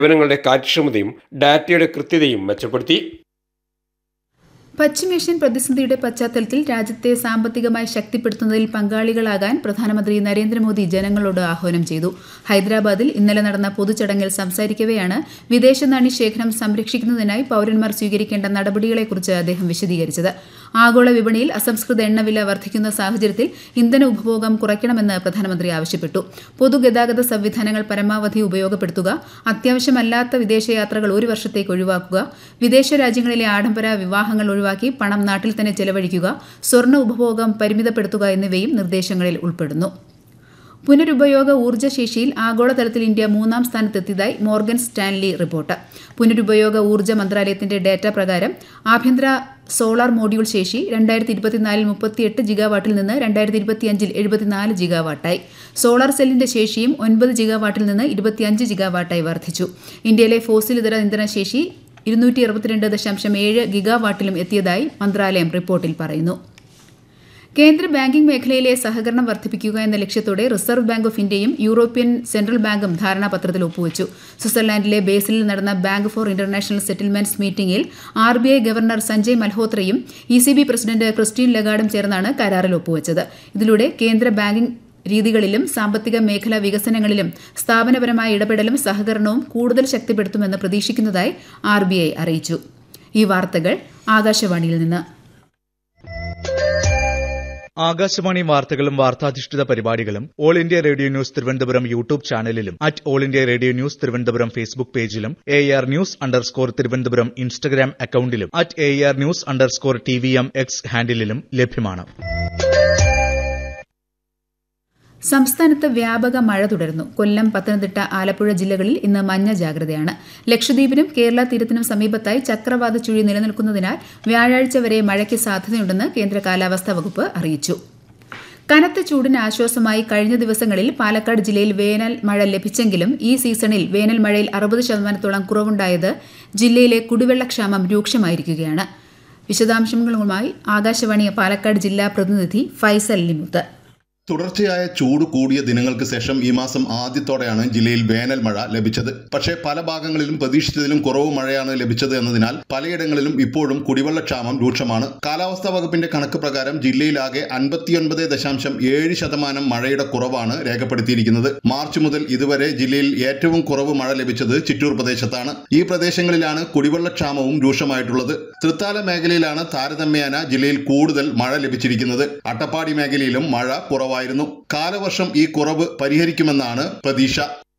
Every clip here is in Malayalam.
വിവരങ്ങളുടെ കാര്യക്ഷമതയും ഡാറ്റയുടെ കൃത്യതയും മെച്ചപ്പെടുത്തി പശ്ചിമേഷ്യൻ പ്രതിസന്ധിയുടെ പശ്ചാത്തലത്തിൽ രാജ്യത്തെ സാമ്പത്തികമായി ശക്തിപ്പെടുത്തുന്നതിൽ പങ്കാളികളാകാൻ പ്രധാനമന്ത്രി നരേന്ദ്രമോദി ജനങ്ങളോട് ആഹ്വാനം ചെയ്തു ഹൈദരാബാദിൽ ഇന്നലെ നടന്ന പൊതുചടങ്ങിൽ സംസാരിക്കവെയാണ് വിദേശ നാണ്യ ശേഖരം സംരക്ഷിക്കുന്നതിനായി പൌരന്മാർ സ്വീകരിക്കേണ്ട നടപടികളെക്കുറിച്ച് അദ്ദേഹം വിശദീകരിച്ചത് ആഗോള വിപണിയിൽ അസംസ്കൃത എണ്ണവില വർദ്ധിക്കുന്ന സാഹചര്യത്തിൽ ഇന്ധന ഉപഭോഗം കുറയ്ക്കണമെന്ന് പ്രധാനമന്ത്രി ആവശ്യപ്പെട്ടു പൊതുഗതാഗത സംവിധാനങ്ങൾ പരമാവധി ഉപയോഗപ്പെടുത്തുക അത്യാവശ്യമല്ലാത്ത വിദേശയാത്രകൾ ഒരു വർഷത്തേക്ക് ഒഴിവാക്കുക വിദേശ രാജ്യങ്ങളിലെ ആഡംബര വിവാഹങ്ങൾ ഒഴിവാക്കി പണം നാട്ടിൽ തന്നെ ചെലവഴിക്കുക സ്വർണ്ണ ഉപഭോഗം പരിമിതപ്പെടുത്തുക എന്നിവയും നിർദ്ദേശങ്ങളിൽ ഉൾപ്പെടുന്നു പുനരുപയോഗ ഊർജ്ജശേഷിയിൽ ആഗോളതലത്തിൽ ഇന്ത്യ മൂന്നാം സ്ഥാനത്തെത്തിയതായി മോർഗൻ സ്റ്റാൻലി റിപ്പോർട്ട് പുനരുപയോഗ ഊർജ്ജ മന്ത്രാലയത്തിന്റെ ഡാറ്റ പ്രകാരം ആഭ്യന്തര സോളാർ മോഡ്യൂൾ ശേഷി രണ്ടായിരത്തി ഇരുപത്തിനാലിൽ മുപ്പത്തിയെട്ട് ജിഗാവാട്ടിൽ നിന്ന് രണ്ടായിരത്തി ഇരുപത്തിയഞ്ചിൽ എഴുപത്തിനാല് ജിഗാവാട്ടായി സോളാർ സെല്ലിന്റെ ശേഷിയും ഒൻപത് ജിഗാവാട്ടിൽ നിന്ന് ഇരുപത്തിയഞ്ച് ജിഗാവാട്ടായി വർദ്ധിച്ചു ഇന്ത്യയിലെ ഫോസിൽ ഇതര ഇന്ധന ശേഷി ഇരുന്നൂറ്റി അറുപത്തിരണ്ട് ദശാംശം ഏഴ് ഗിഗാവാട്ടിലും എത്തിയതായി മന്ത്രാലയം റിപ്പോർട്ടിൽ പറയുന്നു കേന്ദ്ര ബാങ്കിംഗ് മേഖലയിലെ സഹകരണം വർദ്ധിപ്പിക്കുക എന്ന ലക്ഷ്യത്തോടെ റിസർവ് ബാങ്ക് ഓഫ് ഇന്ത്യയും യൂറോപ്യൻ സെൻട്രൽ ബാങ്കും ധാരണാപത്രത്തിൽ ഒപ്പുവച്ചു സ്വിറ്റ്സർലാൻഡിലെ ബേസിലിൽ നടന്ന ബാങ്ക് ഫോർ ഇന്റർനാഷണൽ സെറ്റിൽമെന്റ്സ് മീറ്റിംഗിൽ R B I governor Sanjay മൽഹോത്രയും E C B president Christine ലഗാർഡും ചേർന്നാണ് കരാറിൽ ഒപ്പുവച്ചത് ഇതിലൂടെ കേന്ദ്ര ബാങ്കിംഗ് രീതികളിലും സാമ്പത്തിക മേഖലാ വികസനങ്ങളിലും സ്ഥാപനപരമായ ഇടപെടലും സഹകരണവും കൂടുതൽ ശക്തിപ്പെടുത്തുമെന്ന് പ്രതീക്ഷിക്കുന്നതായി ആർ ബി ഐ അറിയിച്ചു ഈ വാർത്തകൾ ആകാശവാണിയിൽ നിന്ന് ആകാശവാണി വാർത്തകളും വാർത്താധിഷ്ഠിത പരിപാടികളും all India radio news Thiruvananthapuram YouTube ചാനലിലും at all India radio news Thiruvananthapuram Facebook പേജിലും A R news underscore Thiruvananthapuram Instagram അക്കൌണ്ടിലും at A R news underscore T V M X ഹാൻഡിലും ലഭ്യമാണ് സംസ്ഥാനത്ത് വ്യാപക മഴ തുടരുന്നു കൊല്ലം പത്തനംതിട്ട ആലപ്പുഴ ജില്ലകളിൽ ഇന്ന് മഞ്ഞ ജാഗ്രതയാണ് ലക്ഷദ്വീപിനും കേരള തീരത്തിനും സമീപത്തായി ചക്രവാത ചുഴി നിലനിൽക്കുന്നതിനാൽ വ്യാഴാഴ്ച വരെ മഴയ്ക്ക് സാധ്യതയുണ്ടെന്ന് കേന്ദ്ര കാലാവസ്ഥാ വകുപ്പ് അറിയിച്ചു കനത്ത ചൂടിന് ആശ്വാസമായി കഴിഞ്ഞ ദിവസങ്ങളിൽ പാലക്കാട് ജില്ലയിൽ വേനൽ മഴ ലഭിച്ചെങ്കിലും ഈ സീസണിൽ വേനൽ മഴയിൽ അറുപത് ശതമാനത്തോളം കുറവുണ്ടായത് ജില്ലയിലെ കുടിവെള്ളക്ഷാമം രൂക്ഷമായിരിക്കുകയാണ് വിശദാംശങ്ങളുമായി ആകാശവാണി പാലക്കാട് ജില്ലാ പ്രതിനിധി ഫൈസൽ ലിമുത്ത് തുടർച്ചയായ ചൂട് കൂടിയ ദിനങ്ങൾക്ക് ശേഷം ഈ മാസം ആദ്യത്തോടെയാണ് ജില്ലയിൽ വേനൽ മഴ ലഭിച്ചത് പക്ഷേ പല ഭാഗങ്ങളിലും പ്രതീക്ഷിച്ചതിലും കുറവ് മഴയാണ് ലഭിച്ചത് എന്നതിനാൽ പലയിടങ്ങളിലും ഇപ്പോഴും കുടിവെള്ളക്ഷാമം രൂക്ഷമാണ് കാലാവസ്ഥാ വകുപ്പിന്റെ കണക്ക് പ്രകാരം ജില്ലയിലാകെ അൻപത്തിയൊൻപത് ദശാംശം ഏഴ് ശതമാനം മഴയുടെ കുറവാണ് രേഖപ്പെടുത്തിയിരിക്കുന്നത് മാർച്ച് മുതൽ ഇതുവരെ ജില്ലയിൽ ഏറ്റവും കുറവ് മഴ ലഭിച്ചത് ചിറ്റൂർ പ്രദേശത്താണ് ഈ പ്രദേശങ്ങളിലാണ് കുടിവെള്ളക്ഷാമവും രൂക്ഷമായിട്ടുള്ളത് തൃത്താല മേഖലയിലാണ് താരതമ്യേന ജില്ലയിൽ കൂടുതൽ മഴ ലഭിച്ചിരിക്കുന്നത് അട്ടപ്പാടി മേഖലയിലും മഴ കുറവായിരുന്നു കാലവർഷം ഈ കുറവ് പരിഹരിക്കുമെന്നാണ് പ്രതീക്ഷ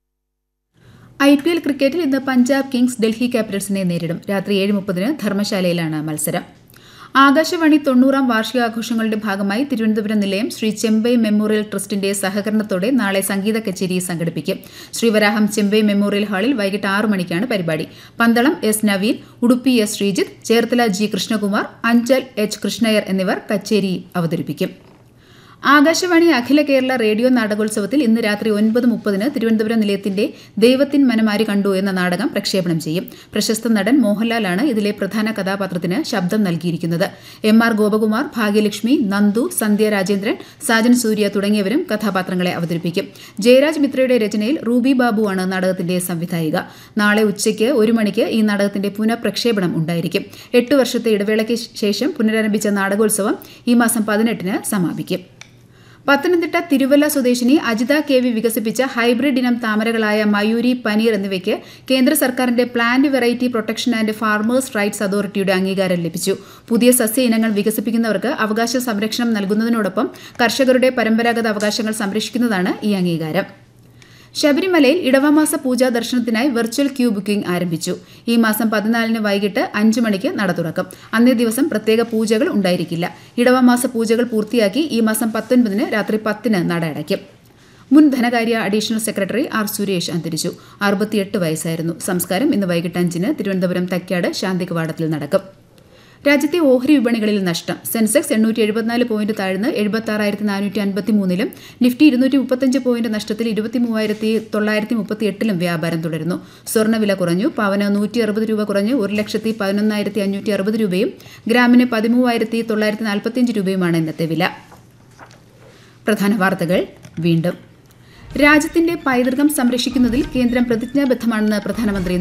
ഐ പി എൽ ക്രിക്കറ്റിൽ ഇന്ന് പഞ്ചാബ് കിങ്സ് ഡൽഹി ക്യാപിറ്റൽസിനെ നേരിടും രാത്രി ഏഴ് മുപ്പതിന് ധർമ്മശാലയിലാണ് മത്സരം ആകാശവാണി തൊണ്ണൂറാം വാർഷികാഘോഷങ്ങളുടെ ഭാഗമായി തിരുവനന്തപുരം നിലയം ശ്രീ ചെമ്പൈ മെമ്മോറിയൽ ട്രസ്റ്റിന്റെ സഹകരണത്തോടെ നാളെ സംഗീത കച്ചേരി സംഘടിപ്പിക്കും ശ്രീവരാഹം ചെമ്പൈ മെമ്മോറിയൽ ഹാളിൽ വൈകിട്ട് ആറു മണിക്കാണ് പരിപാടി Pandalam S Naveen Udupi S Sreejith Cherthala G Krishnakumar Anchal H Krishnaiyer എന്നിവർ കച്ചേരി അവതരിപ്പിക്കും ആകാശവാണി അഖില കേരള റേഡിയോ നാടകോത്സവത്തിൽ ഇന്ന് രാത്രി ഒൻപത് മുപ്പതിന് തിരുവനന്തപുരം നിലയത്തിന്റെ ദൈവത്തിൻ മനമാരി കണ്ടു എന്ന നാടകം പ്രക്ഷേപണം ചെയ്യും പ്രശസ്ത നടൻ മോഹൻലാലാണ് ഇതിലെ പ്രധാന കഥാപാത്രത്തിന് ശബ്ദം നൽകിയിരിക്കുന്നത് എം ആർ ഗോപകുമാർ ഭാഗ്യലക്ഷ്മി നന്ദു സന്ധ്യ രാജേന്ദ്രൻ സാജൻ സൂര്യ തുടങ്ങിയവരും കഥാപാത്രങ്ങളെ അവതരിപ്പിക്കും ജയരാജ് മിത്രയുടെ രചനയിൽ റൂബി ബാബുവാണ് നാടകത്തിന്റെ സംവിധായിക നാളെ ഉച്ചയ്ക്ക് ഒരു മണിക്ക് ഈ നാടകത്തിന്റെ പുനഃപ്രക്ഷേപണം ഉണ്ടായിരിക്കും എട്ട് വർഷത്തെ ഇടവേളയ്ക്ക് ശേഷം പുനരാരംഭിച്ച നാടകോത്സവം ഈ മാസം പതിനെട്ടിന് സമാപിക്കും പത്തനംതിട്ട തിരുവല്ല സ്വദേശിനി അജിത കെ വി വികസിപ്പിച്ച ഹൈബ്രിഡ് ഇനം താമരകളായ മയൂരി പനീർ എന്നിവയ്ക്ക് കേന്ദ്ര സർക്കാരിന്റെ plant variety protection and farmers rights അതോറിറ്റിയുടെ അംഗീകാരം ലഭിച്ചു പുതിയ സസ്യ ഇനങ്ങൾ വികസിപ്പിക്കുന്നവർക്ക് അവകാശ സംരക്ഷണം നൽകുന്നതിനോടൊപ്പം കർഷകരുടെ പരമ്പരാഗത അവകാശങ്ങൾ സംരക്ഷിക്കുന്നതാണ് ഈ അംഗീകാരം ശബരിമലയിൽ ഇടവമാസ പൂജാ ദർശനത്തിനായി വെർച്വൽ ക്യൂ ബുക്കിംഗ് ആരംഭിച്ചു ഈ മാസം പതിനാലിന് വൈകിട്ട് അഞ്ചു മണിക്ക് നട തുറക്കും അന്നേ ദിവസം പ്രത്യേക പൂജകൾ ഉണ്ടായിരിക്കില്ല ഇടവമാസ പൂജകൾ പൂർത്തിയാക്കി ഈ മാസം പത്തൊൻപതിന് രാത്രി പത്തിന് നട അടയ്ക്കും മുൻ ധനകാര്യ അഡീഷണൽ സെക്രട്ടറി ആർ സുരേഷ് അന്തരിച്ചു അറുപത്തിയെട്ട് വയസ്സായിരുന്നു സംസ്കാരം ഇന്ന് വൈകിട്ട് അഞ്ചിന് തിരുവനന്തപുരം തൈക്കാട് ശാന്തി കവാടത്തിൽ നടക്കും രാജ്യത്തെ ഓഹരി വിപണികളിൽ നഷ്ടം സെൻസെക്സ് എണ്ണൂറ്റി എഴുപത്തിനാല് പോയിന്റ് താഴ്ന്ന് എഴുപത്തി ആറായിരത്തി നാനൂറ്റി അൻപത്തി മൂന്നിലും നിഫ്റ്റി ഇരുന്നൂറ്റി മുപ്പത്തഞ്ച് പോയിന്റ് നഷ്ടത്തിൽ ഇരുപത്തി മൂവായിരത്തി തൊള്ളായിരത്തി മുപ്പത്തി എട്ടിലും വ്യാപാരം തുടരുന്നു സ്വർണ്ണവില കുറഞ്ഞു പവന് നൂറ്റി അറുപത് രൂപ കുറഞ്ഞ് ഒരു ലക്ഷത്തി പതിനൊന്നായിരത്തി അഞ്ഞൂറ്റി അറുപത് രൂപയും ഗ്രാമിന് പതിമൂവായിരത്തി തൊള്ളായിരത്തി നാൽപ്പത്തിയഞ്ച് രൂപയുമാണ് ഇന്നത്തെ വില പ്രധാന വാർത്തകൾ വീണ്ടും രാജ്യത്തിന്റെ പൈതൃകം സംരക്ഷിക്കുന്നതിൽ കേന്ദ്രം പ്രതിജ്ഞാബദ്ധമാണെന്ന് പ്രധാനമന്ത്രി